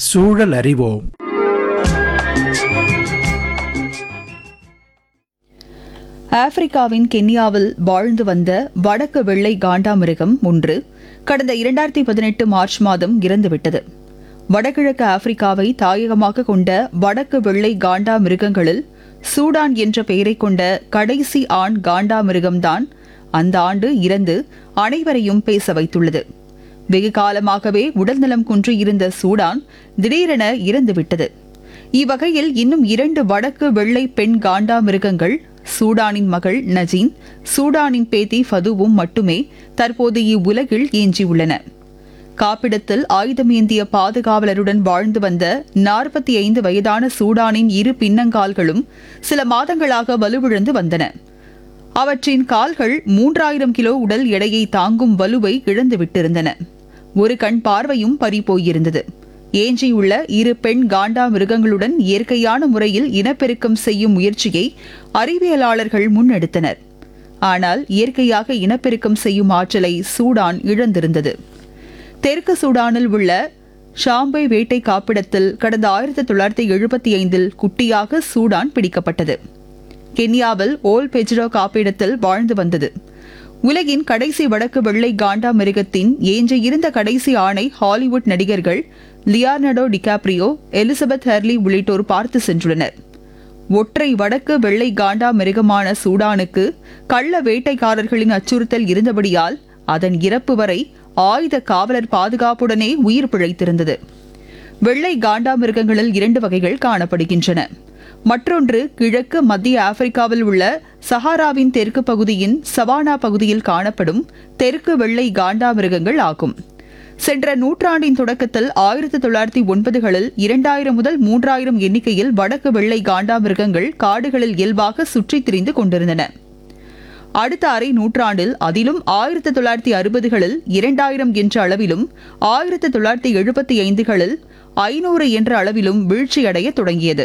சூழல் அறிவோம் ஆப்பிரிக்காவின் கென்யாவில் வாழ்ந்து வந்த வடக்கு வெள்ளை காண்டாமிருகம் ஒன்று கடந்த இரண்டாயிரத்தி பதினெட்டு மார்ச் மாதம் இறந்துவிட்டது வடகிழக்கு ஆப்பிரிக்காவை தாயகமாக கொண்ட வடக்கு வெள்ளை காண்டாமிருகங்களில் சூடான் என்ற பெயரைக் கொண்ட கடைசி ஆண் காண்டாமிருகம்தான் அந்த ஆண்டு இறந்து அனைவரையும் பேச வைத்துள்ளது வெகு காலமாகவே உடல்நலம் குன்றியிருந்த சூடான் திடீரென இறந்துவிட்டது இவ்வகையில் இன்னும் இரண்டு வடக்கு வெள்ளை பெண் காண்டாமிருகங்கள் சூடானின் மகள் நஜீன் சூடானின் பேத்தி ஃபதுவும் மட்டுமே தற்போது இவ்வுலகில் ஏஞ்சியுள்ளன காப்பிடத்தில் ஆயுதமேந்திய பாதுகாவலருடன் வாழ்ந்து வந்த நாற்பத்தி ஐந்து வயதான சூடானின் இரு பின்னங்கால்களும் சில மாதங்களாக வலுவிழந்து வந்தன அவற்றின் கால்கள் மூன்றாயிரம் கிலோ உடல் எடையை தாங்கும் வலுவை இழந்துவிட்டிருந்தன ஒரு கண் பார்வையும் பறிபோயிருந்தது ஏஞ்சியுள்ள இரு பெண் காண்டா மிருகங்களுடன் இயற்கையான முறையில் இனப்பெருக்கம் செய்யும் முயற்சியை அறிவியலாளர்கள் முன்னெடுத்தனர் ஆனால் இயற்கையாக இனப்பெருக்கம் செய்யும் ஆற்றலை சூடான் இழந்திருந்தது தெற்கு சூடானில் உள்ள ஷாம்பை வேட்டை காப்பிடத்தில் கடந்த ஆயிரத்தி தொள்ளாயிரத்தி எழுபத்தி ஐந்தில் குட்டியாக சூடான் பிடிக்கப்பட்டது கென்யாவில் ஓல் பெஜ்ரோ காப்பீடத்தில் வாழ்ந்து வந்தது உலகின் கடைசி வடக்கு வெள்ளை காண்டா மிருகத்தின் இருந்த கடைசி ஆணை ஹாலிவுட் நடிகர்கள் லியார்னடோ டிகாப்ரியோ எலிசபெத் ஹெர்லி உள்ளிட்டோர் பார்த்து சென்றுள்ளனர் ஒற்றை வடக்கு வெள்ளை காண்டா மிருகமான சூடானுக்கு கள்ள வேட்டைக்காரர்களின் அச்சுறுத்தல் இருந்தபடியால் அதன் இறப்பு வரை ஆயுத காவலர் பாதுகாப்புடனே உயிர் பிழைத்திருந்தது வெள்ளை காண்டாமிருகங்களில் இரண்டு வகைகள் காணப்படுகின்றன மற்றொன்று கிழக்கு மத்திய ஆப்பிரிக்காவில் உள்ள சஹாராவின் தெற்கு பகுதியின் சவானா பகுதியில் காணப்படும் தெற்கு வெள்ளை காண்டாமிருகங்கள் ஆகும் சென்ற நூற்றாண்டின் தொடக்கத்தில் ஆயிரத்தி தொள்ளாயிரத்தி ஒன்பதுகளில் இரண்டாயிரம் முதல் மூன்றாயிரம் எண்ணிக்கையில் வடக்கு வெள்ளை காண்டாமிருகங்கள் காடுகளில் இயல்பாக சுற்றித் திரிந்து கொண்டிருந்தன அடுத்த அரை நூற்றாண்டில் அதிலும் ஆயிரத்தி தொள்ளாயிரத்தி அறுபதுகளில் இரண்டாயிரம் என்ற அளவிலும் ஆயிரத்தி தொள்ளாயிரத்தி எழுபத்தி ஐந்துகளில் ஐநூறு என்ற அளவிலும் வீழ்ச்சியடைய தொடங்கியது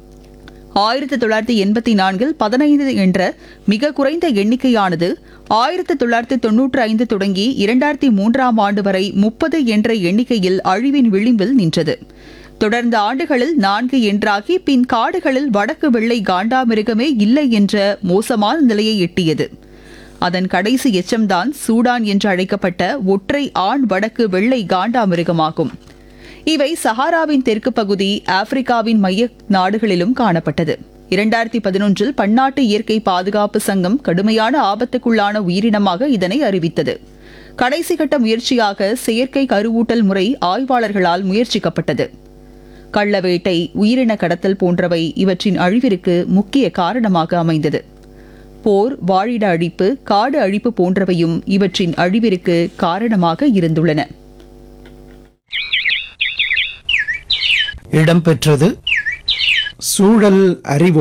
ஆயிரத்தி தொள்ளாயிரத்தி எண்பத்தி நான்கில் பதினைந்து என்ற மிக குறைந்த எண்ணிக்கையானது ஆயிரத்தி தொள்ளாயிரத்தி தொன்னூற்றி ஐந்து தொடங்கி இரண்டாயிரத்தி மூன்றாம் ஆண்டு வரை முப்பது என்ற எண்ணிக்கையில் அழிவின் விளிம்பில் நின்றது தொடர்ந்த ஆண்டுகளில் நான்கு என்றாகி பின் காடுகளில் வடக்கு வெள்ளை காண்டாமிருகமே இல்லை என்ற மோசமான நிலையை எட்டியது அதன் கடைசி எச்சம்தான் சூடான் என்று அழைக்கப்பட்ட ஒற்றை ஆண் வடக்கு வெள்ளை காண்டாமிருகமாகும் இவை சஹாராவின் தெற்கு பகுதி ஆப்பிரிக்காவின் மைய நாடுகளிலும் காணப்பட்டது இரண்டாயிரத்தி பதினொன்றில் பன்னாட்டு இயற்கை பாதுகாப்பு சங்கம் கடுமையான ஆபத்துக்குள்ளான உயிரினமாக இதனை அறிவித்தது கடைசி கட்ட முயற்சியாக செயற்கை கருவூட்டல் முறை ஆய்வாளர்களால் முயற்சிக்கப்பட்டது கள்ளவேட்டை உயிரின கடத்தல் போன்றவை இவற்றின் அழிவிற்கு முக்கிய காரணமாக அமைந்தது போர் வாழிட அழிப்பு காடு அழிப்பு போன்றவையும் இவற்றின் அழிவிற்கு காரணமாக இருந்துள்ளன இடம்பெற்றது சூழல் அறிவோம்